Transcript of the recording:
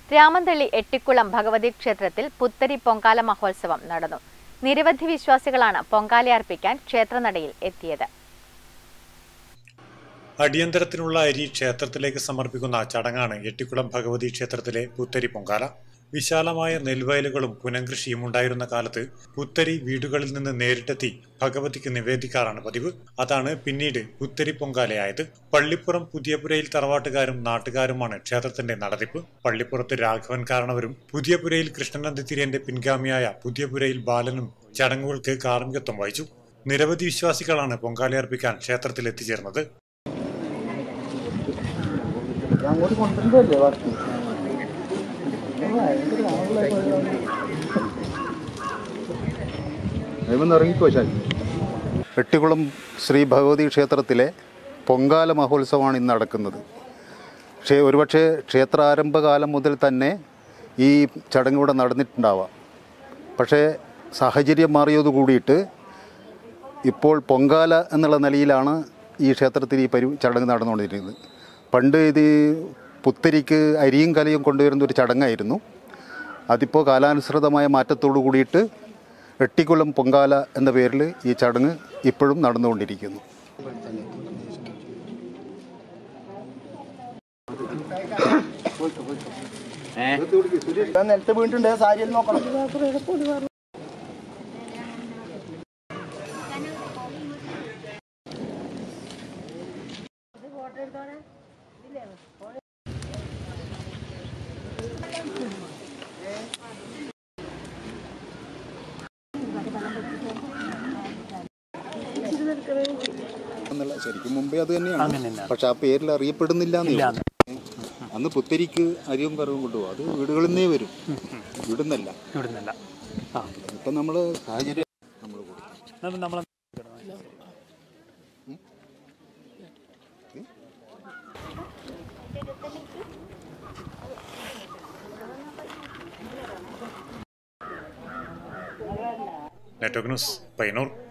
രാമന്തള്ളി എട്ടിക്കുളം ഭഗവതി ക്ഷേത്രത്തിൽ പുത്തരി പൊങ്കാല മഹോത്സവം നടന്നു നിരവധി വിശ്വാസികളാണ് പൊങ്കാലയർപ്പിക്കാൻ ക്ഷേത്രനടയിൽ എത്തിയത് അടിയന്തരത്തിനുള്ള അരി ക്ഷേത്രത്തിലേക്ക് സമർപ്പിക്കുന്ന ചടങ്ങാണ് എട്ടിക്കുളം ഭഗവതി ക്ഷേത്രത്തിലെ പുത്തരി പൊങ്കാല വിശാലമായ നെൽവയലുകളും പുനംകൃഷിയും ഉണ്ടായിരുന്ന കാലത്ത് പുത്തരി വീടുകളിൽ നിന്ന് നേരിട്ടെത്തി ഭഗവതിക്ക് നിവേദിക്കാറാണ് പതിവ് അതാണ് പിന്നീട് പുത്തരി പൊങ്കാലയായത് പള്ളിപ്പുറം പുതിയപുരയിൽ തറവാട്ടുകാരും നാട്ടുകാരുമാണ് ക്ഷേത്രത്തിന്റെ നടത്തിപ്പ് പള്ളിപ്പുറത്ത് രാഘവൻ കാരണവരും പുതിയപുരയിൽ കൃഷ്ണനന്ദിതിരിയന്റെ പിൻഗാമിയായ പുതിയപുരയിൽ ബാലനും ചടങ്ങുകൾക്ക് കാർമ്മികത്വം വഹിച്ചു നിരവധി വിശ്വാസികളാണ് പൊങ്കാലയർപ്പിക്കാൻ ക്ഷേത്രത്തിൽ എത്തിച്ചേർന്നത് അങ്ങോട്ട് കൊണ്ടുവരുന്നതല്ലേ ബാക്കി ഇറങ്ങിക്കോ ശാലി എട്ടിക്കുളം ശ്രീ ഭഗവതി ക്ഷേത്രത്തിലെ പൊങ്കാല മഹോത്സവമാണ് ഇന്ന് നടക്കുന്നത് പക്ഷേ ഒരുപക്ഷെ ക്ഷേത്രാരംഭകാലം മുതൽ തന്നെ ഈ ചടങ്ങ് ഇവിടെ നടന്നിട്ടുണ്ടാവാം പക്ഷേ സാഹചര്യം മാറിയത് കൂടിയിട്ട് ഇപ്പോൾ പൊങ്കാല എന്നുള്ള നിലയിലാണ് ഈ ക്ഷേത്രത്തിൽ ഈ പരി ചടങ്ങ് നടന്നുകൊണ്ടിരിക്കുന്നത് പണ്ട് ഇത് പുത്തരിക്ക് അരിയും കലയും കൊണ്ടുവരുന്ന ഒരു ചടങ്ങായിരുന്നു അതിപ്പോൾ കാലാനുസൃതമായ മാറ്റത്തോടു കൂടിയിട്ട് എട്ടിക്കുളം പൊങ്കാല എന്ന പേരിൽ ഈ ചടങ്ങ് ഇപ്പോഴും നടന്നുകൊണ്ടിരിക്കുന്നു നിലത്ത് വീണിട്ടുണ്ട് സാരിയിൽ നോക്കണം എന്നുള്ള ശരിക്കും മുമ്പേ അത് തന്നെയാണ് പക്ഷെ ആ പേരിൽ അറിയപ്പെടുന്നില്ല എന്നേ ഉള്ളൂ. അന്ന് പുത്തരിക്ക് അരിയും കറിവും കൊണ്ടുപോകും അത് വീടുകളിൽ നിന്നേ വരും ഇവിടുന്നല്ല ഇവിടുന്നല്ല ആ ഇപ്പം നമ്മൾ സാഹചര്യം നമ്മൾ കൊടുക്കും അത് നമ്മൾ നെറ്റ്വർക്ക് ന്യൂസ് പയ്യന്നൂർ